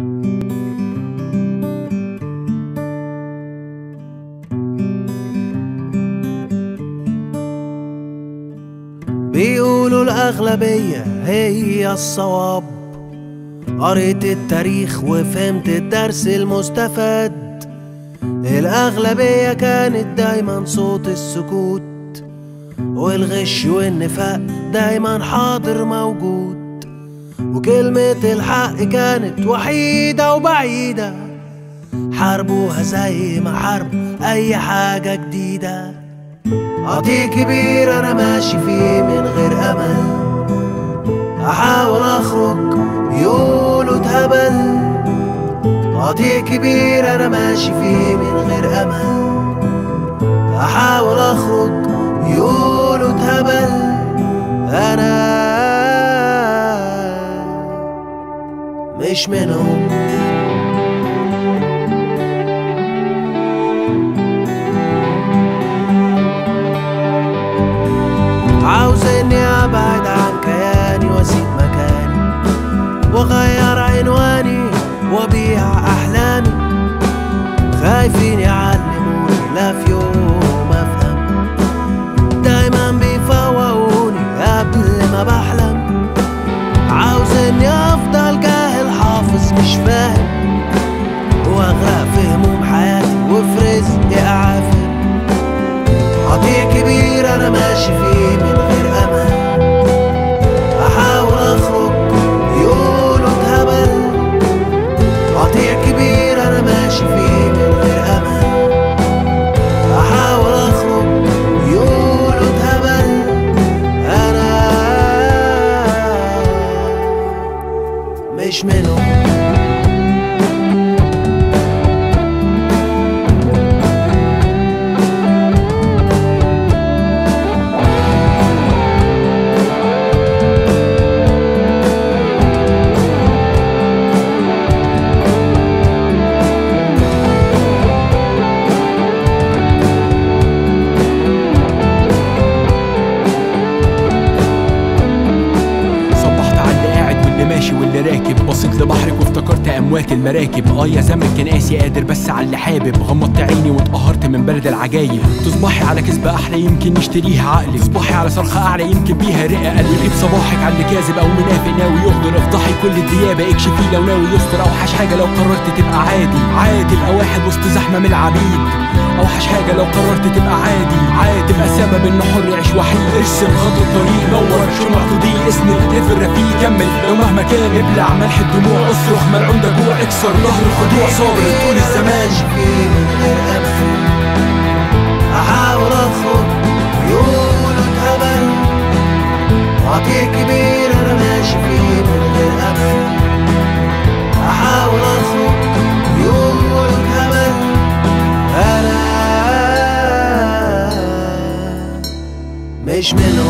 بيقولوا الأغلبية هي الصواب قريت التاريخ وفهمت الدرس المستفاد الأغلبية كانت دايما صوت السكوت والغش والنفاق دايما حاضر موجود وكلمة الحق كانت وحيدة وبعيدة حاربوها زي ما حاربوا أي حاجة جديدة قضية كبير أنا ماشي فيه من غير أمل أحاول أخرج يقولوا اتهبل قضية كبير أنا ماشي فيه من غير أمل أحاول أخرج يقولوا اتهبل أنا مش منهم عاوز اني ابعد عن كياني واسيب مكاني واغير عنواني وابيع احلامي خايفين يعلموني لا في يوم افهم دايما بيفوقوني قبل ما بحلم عاوز اني افضل جاهل حافظ مش فاهم واغرق في هموم حياتي وفي رزقي اعافر قضية كبير أنا ماشي فيه من غير أمل أحاول أخرج يقولوا اتهبل قضية كبير أنا ماشي فيه من غير أمل أحاول أخرج يقولوا اتهبل أنا مش منهم صبحت على اللي قاعد واللي ماشي واللي راكب بصيت لبحرك وافتكرت اموات المراكب اه يا زمن كان قاسي قادر بس على اللي حابب غمضت عيني واتقهرت من بلد العجايب تصبحي على كذبة احلى يمكن يشتريها عقلي تصبحي على صرخة اعلى يمكن بيها رئة قلبي يغيب صباحك على اللي كاذب او منافق ناوي يغدر افضحي كل الديابة اكشفي لو ناوي يستر اوحش حاجة لو قررت تبقى عادي عادي ابقى واحد وسط زحمة من العبيد اوحش حاجة لو قررت تبقى عادي عادي تبقى سبب ان حر يعيش وحيد ارسم خط الطريق نور شمع تضيء اسند كتف الرفيق كمل لو مهما كان ابلع ملح الدموع اصرخ ملعون ده جوع اكسر ظهر الخضوع صابر طول الزمان ماشي فيه من غير أمل أحاول أخرج يقولوا اتهبل قضية كبير أنا ماشي فيه من غير أمل أحاول أخرج يقولوا اتهبل أنا مش منهم